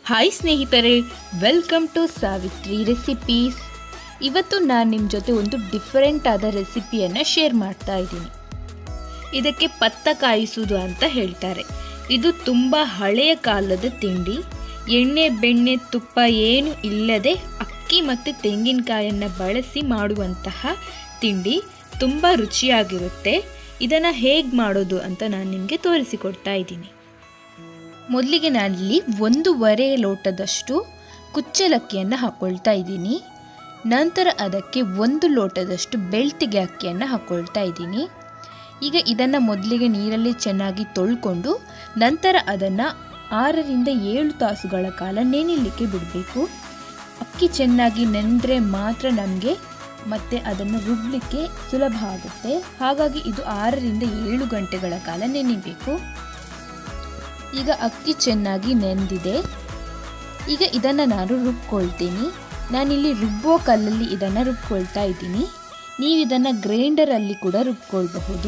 hi ಸ್ನೇಹಿತರೆ welcome to Savitri recipes ಇವತ್ತು ನಾನು ನಿಮ್ಮ ಜೊತೆ ಒಂದು ಡಿಫರೆಂಟ್ ಆದ ರೆಸಿಪಿಯನ್ನು ಶೇರ್ ಮಾಡ್ತಾ ಇದ್ದೀನಿ ಇದಕ್ಕೆ ಪತ್ತ ಕಾಯಿಸುವುದು ಅಂತ ಹೇಳ್ತಾರೆ ಇದು ತುಂಬ ಹಳೆಯ ಕಾಲದ ತಿಂಡಿ ಎಣ್ಣೆ ಬೆಣ್ಣೆ ತುಪ್ಪ ಏನು ಇಲ್ಲದೆ ಅಕ್ಕಿ ಮತ್ತು ತೆಂಗಿನಕಾಯನ್ನು ಬಳಸಿ ಮಾಡುವಂತಹ ತಿಂಡಿ ತುಂಬ ರುಚಿಯಾಗಿರುತ್ತೆ ಇದನ್ನು ಹೇಗೆ ಮಾಡೋದು ಅಂತ ನಾನು ನಿಮಗೆ ತೋರಿಸಿಕೊಡ್ತಾ ಇದ್ದೀನಿ ಮೊದಲಿಗೆ ನಾನಿಲ್ಲಿ ಒಂದೂವರೆ ಲೋಟದಷ್ಟು ಕುಚ್ಚಲಕ್ಕಿಯನ್ನು ಹಾಕ್ಕೊಳ್ತಾ ಇದ್ದೀನಿ ನಂತರ ಅದಕ್ಕೆ ಒಂದು ಲೋಟದಷ್ಟು ಬೆಳ್ತಿಗೆ ಅಕ್ಕಿಯನ್ನು ಹಾಕ್ಕೊಳ್ತಾ ಇದ್ದೀನಿ ಈಗ ಇದನ್ನು ಮೊದಲಿಗೆ ನೀರಲ್ಲಿ ಚೆನ್ನಾಗಿ ತೊಳ್ಕೊಂಡು ನಂತರ ಅದನ್ನು ಆರರಿಂದ ಏಳು ತಾಸುಗಳ ಕಾಲ ನೆನೆಯಲಿಕ್ಕೆ ಬಿಡಬೇಕು ಅಕ್ಕಿ ಚೆನ್ನಾಗಿ ನೆಂದರೆ ಮಾತ್ರ ನಮಗೆ ಮತ್ತು ಅದನ್ನು ರುಬ್ಬಲಿಕ್ಕೆ ಸುಲಭ ಆಗುತ್ತೆ ಹಾಗಾಗಿ ಇದು ಆರರಿಂದ ಏಳು ಗಂಟೆಗಳ ಕಾಲ ನೆನೆಯಬೇಕು ಈಗ ಅಕ್ಕಿ ಚೆನ್ನಾಗಿ ನೆಂದಿದೆ ಈಗ ಇದನ್ನು ನಾನು ರುಬ್ಕೊಳ್ತೀನಿ ನಾನಿಲ್ಲಿ ರುಬ್ಬೋ ಕಲ್ಲಲ್ಲಿ ಇದನ್ನು ರುಬ್ಕೊಳ್ತಾ ಇದ್ದೀನಿ ನೀವು ಇದನ್ನು ಗ್ರೈಂಡರಲ್ಲಿ ಕೂಡ ರುಬ್ಕೊಳ್ಬಹುದು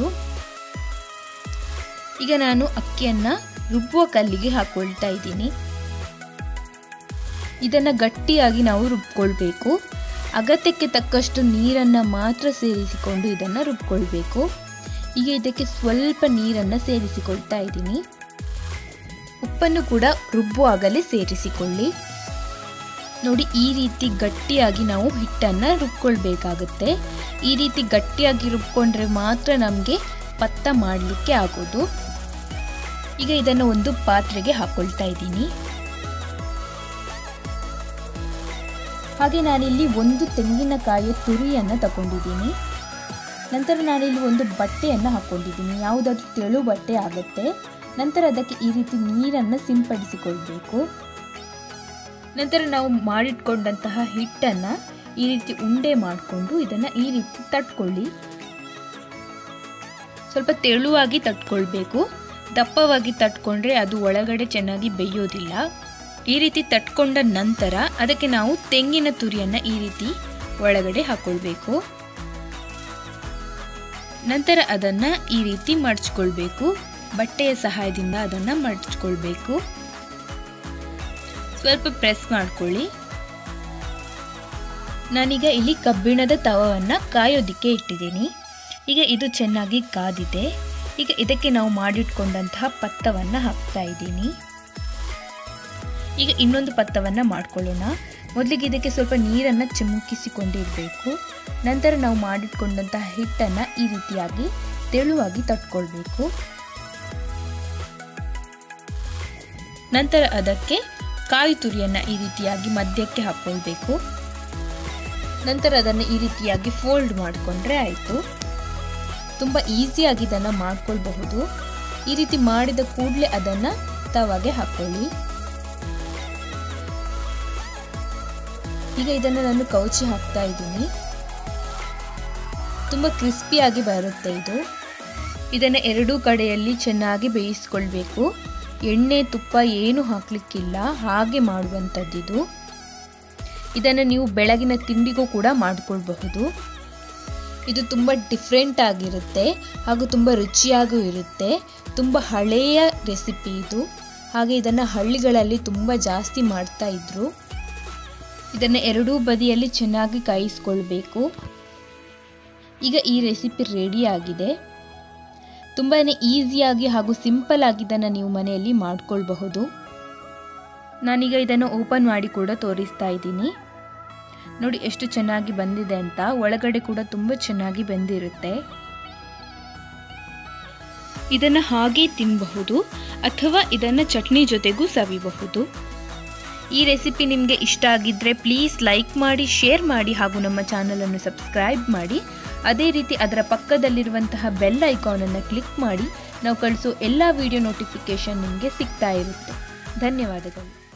ಈಗ ನಾನು ಅಕ್ಕಿಯನ್ನು ರುಬ್ಬುವ ಕಲ್ಲಿಗೆ ಹಾಕ್ಕೊಳ್ತಾ ಇದ್ದೀನಿ ಇದನ್ನು ಗಟ್ಟಿಯಾಗಿ ನಾವು ರುಬ್ಕೊಳ್ಬೇಕು ಅಗತ್ಯಕ್ಕೆ ತಕ್ಕಷ್ಟು ನೀರನ್ನು ಮಾತ್ರ ಸೇರಿಸಿಕೊಂಡು ಇದನ್ನು ರುಬ್ಕೊಳ್ಬೇಕು ಈಗ ಇದಕ್ಕೆ ಸ್ವಲ್ಪ ನೀರನ್ನು ಸೇರಿಸಿಕೊಳ್ತಾ ಇದ್ದೀನಿ ಉಪ್ಪನ್ನು ಕೂಡ ರುಬ್ಬುವಾಗಲೇ ಸೇರಿಸಿಕೊಳ್ಳಿ ನೋಡಿ ಈ ರೀತಿ ಗಟ್ಟಿಯಾಗಿ ನಾವು ಹಿಟ್ಟನ್ನು ರುಬ್ಕೊಳ್ಬೇಕಾಗುತ್ತೆ ಈ ರೀತಿ ಗಟ್ಟಿಯಾಗಿ ರುಬ್ಕೊಂಡ್ರೆ ಮಾತ್ರ ನಮಗೆ ಪತ್ತ ಮಾಡಲಿಕ್ಕೆ ಆಗೋದು ಈಗ ಇದನ್ನು ಒಂದು ಪಾತ್ರೆಗೆ ಹಾಕೊಳ್ತಾ ಇದ್ದೀನಿ ಹಾಗೆ ನಾನಿಲ್ಲಿ ಒಂದು ತೆಂಗಿನಕಾಯಿಯ ತುರಿಯನ್ನು ತಗೊಂಡಿದ್ದೀನಿ ನಂತರ ನಾನಿಲ್ಲಿ ಒಂದು ಬಟ್ಟೆಯನ್ನು ಹಾಕ್ಕೊಂಡಿದ್ದೀನಿ ಯಾವುದಾದ್ರೂ ತೆಳು ಬಟ್ಟೆ ಆಗುತ್ತೆ ನಂತರ ಅದಕ್ಕೆ ಈ ರೀತಿ ನೀರನ್ನು ಸಿಂಪಡಿಸಿಕೊಳ್ಬೇಕು ನಂತರ ನಾವು ಮಾಡಿಟ್ಕೊಂಡಂತಹ ಹಿಟ್ಟನ್ನು ಈ ರೀತಿ ಉಂಡೆ ಮಾಡಿಕೊಂಡು ಇದನ್ನು ಈ ರೀತಿ ತಟ್ಕೊಳ್ಳಿ ಸ್ವಲ್ಪ ತೆಳುವಾಗಿ ತಟ್ಕೊಳ್ಬೇಕು ದಪ್ಪವಾಗಿ ತಟ್ಕೊಂಡ್ರೆ ಅದು ಒಳಗಡೆ ಚೆನ್ನಾಗಿ ಬೇಯೋದಿಲ್ಲ ಈ ರೀತಿ ತಟ್ಕೊಂಡ ನಂತರ ಅದಕ್ಕೆ ನಾವು ತೆಂಗಿನ ತುರಿಯನ್ನು ಈ ರೀತಿ ಒಳಗಡೆ ಹಾಕೊಳ್ಬೇಕು ನಂತರ ಅದನ್ನು ಈ ರೀತಿ ಮಡಚ್ಕೊಳ್ಬೇಕು ಬಟ್ಟೆಯ ಸಹಾಯದಿಂದ ಅದನ್ನು ಮಡಚ್ಕೊಳ್ಬೇಕು ಸ್ವಲ್ಪ ಪ್ರೆಸ್ ಮಾಡ್ಕೊಳ್ಳಿ ನಾನೀಗ ಇಲ್ಲಿ ಕಬ್ಬಿಣದ ತವವನ್ನು ಕಾಯೋದಿಕ್ಕೆ ಇಟ್ಟಿದ್ದೀನಿ ಈಗ ಇದು ಚೆನ್ನಾಗಿ ಕಾದಿದೆ ಈಗ ಇದಕ್ಕೆ ನಾವು ಮಾಡಿಟ್ಕೊಂಡಂತಹ ಪತ್ತವನ್ನು ಹಾಕ್ತಾ ಇದ್ದೀನಿ ಈಗ ಇನ್ನೊಂದು ಪತ್ತವನ್ನು ಮಾಡ್ಕೊಳ್ಳೋಣ ಮೊದಲಿಗೆ ಇದಕ್ಕೆ ಸ್ವಲ್ಪ ನೀರನ್ನು ಚಿಮುಕಿಸಿಕೊಂಡಿರಬೇಕು ನಂತರ ನಾವು ಮಾಡಿಟ್ಕೊಂಡಂತಹ ಹಿಟ್ಟನ್ನು ಈ ರೀತಿಯಾಗಿ ತೆಳುವಾಗಿ ತಟ್ಕೊಳ್ಬೇಕು ನಂತರ ಅದಕ್ಕೆ ಕಾಯಿ ತುರಿಯನ್ನು ಈ ರೀತಿಯಾಗಿ ಮಧ್ಯಕ್ಕೆ ಹಾಕ್ಕೊಳ್ಬೇಕು ನಂತರ ಅದನ್ನು ಈ ರೀತಿಯಾಗಿ ಫೋಲ್ಡ್ ಮಾಡಿಕೊಂಡ್ರೆ ಆಯಿತು ತುಂಬ ಈಸಿಯಾಗಿ ಇದನ್ನು ಮಾಡ್ಕೊಳ್ಬಹುದು ಈ ರೀತಿ ಮಾಡಿದ ಕೂಡಲೇ ಅದನ್ನು ತವಾಗೆ ಹಾಕ್ಕೊಳ್ಳಿ ಈಗ ಇದನ್ನು ನಾನು ಕೌಚಿ ಹಾಕ್ತಾ ಇದ್ದೀನಿ ತುಂಬ ಕ್ರಿಸ್ಪಿಯಾಗಿ ಬರುತ್ತೆ ಇದು ಇದನ್ನು ಎರಡೂ ಕಡೆಯಲ್ಲಿ ಚೆನ್ನಾಗಿ ಬೇಯಿಸ್ಕೊಳ್ಬೇಕು ಎಣ್ಣೆ ತುಪ್ಪ ಏನು ಹಾಕಲಿಕ್ಕಿಲ್ಲ ಹಾಗೆ ಮಾಡುವಂಥದ್ದಿದು ಇದನ್ನು ನೀವು ಬೆಳಗಿನ ತಿಂಡಿಗೂ ಕೂಡ ಮಾಡಿಕೊಳ್ಬಹುದು ಇದು ತುಂಬ ಡಿಫ್ರೆಂಟ್ ಆಗಿರುತ್ತೆ ಹಾಗೂ ತುಂಬ ರುಚಿಯಾಗೂ ಇರುತ್ತೆ ತುಂಬ ಹಳೆಯ ರೆಸಿಪಿ ಇದು ಹಾಗೆ ಇದನ್ನು ಹಳ್ಳಿಗಳಲ್ಲಿ ತುಂಬ ಜಾಸ್ತಿ ಮಾಡ್ತಾ ಇದ್ರು ಇದನ್ನು ಎರಡೂ ಬದಿಯಲ್ಲಿ ಚೆನ್ನಾಗಿ ಕಾಯಿಸ್ಕೊಳ್ಬೇಕು ಈಗ ಈ ರೆಸಿಪಿ ರೆಡಿ ಆಗಿದೆ ತುಂಬಾ ಈಸಿಯಾಗಿ ಹಾಗೂ ಸಿಂಪಲ್ ಆಗಿ ಇದನ್ನು ನೀವು ಮನೆಯಲ್ಲಿ ಮಾಡ್ಕೊಳ್ಬಹುದು ನಾನೀಗ ಇದನ್ನು ಓಪನ್ ಮಾಡಿ ಕೂಡ ತೋರಿಸ್ತಾ ಇದ್ದೀನಿ ನೋಡಿ ಎಷ್ಟು ಚೆನ್ನಾಗಿ ಬಂದಿದೆ ಅಂತ ಒಳಗಡೆ ಕೂಡ ತುಂಬ ಚೆನ್ನಾಗಿ ಬೆಂದಿರುತ್ತೆ ಇದನ್ನು ಹಾಗೆ ತಿನ್ನಬಹುದು ಅಥವಾ ಇದನ್ನು ಚಟ್ನಿ ಜೊತೆಗೂ ಸವಿಬಹುದು ಈ ರೆಸಿಪಿ ನಿಮಗೆ ಇಷ್ಟ ಆಗಿದ್ದರೆ ಪ್ಲೀಸ್ ಲೈಕ್ ಮಾಡಿ ಶೇರ್ ಮಾಡಿ ಹಾಗೂ ನಮ್ಮ ಚಾನಲನ್ನು ಸಬ್ಸ್ಕ್ರೈಬ್ ಮಾಡಿ ಅದೇ ರೀತಿ ಅದರ ಪಕ್ಕದಲ್ಲಿರುವಂತಹ ಬೆಲ್ ಐಕಾನನ್ನು ಕ್ಲಿಕ್ ಮಾಡಿ ನಾವು ಕಳಿಸೋ ಎಲ್ಲ ವಿಡಿಯೋ ನೋಟಿಫಿಕೇಷನ್ ನಿಮಗೆ ಸಿಗ್ತಾ ಇರುತ್ತೆ ಧನ್ಯವಾದಗಳು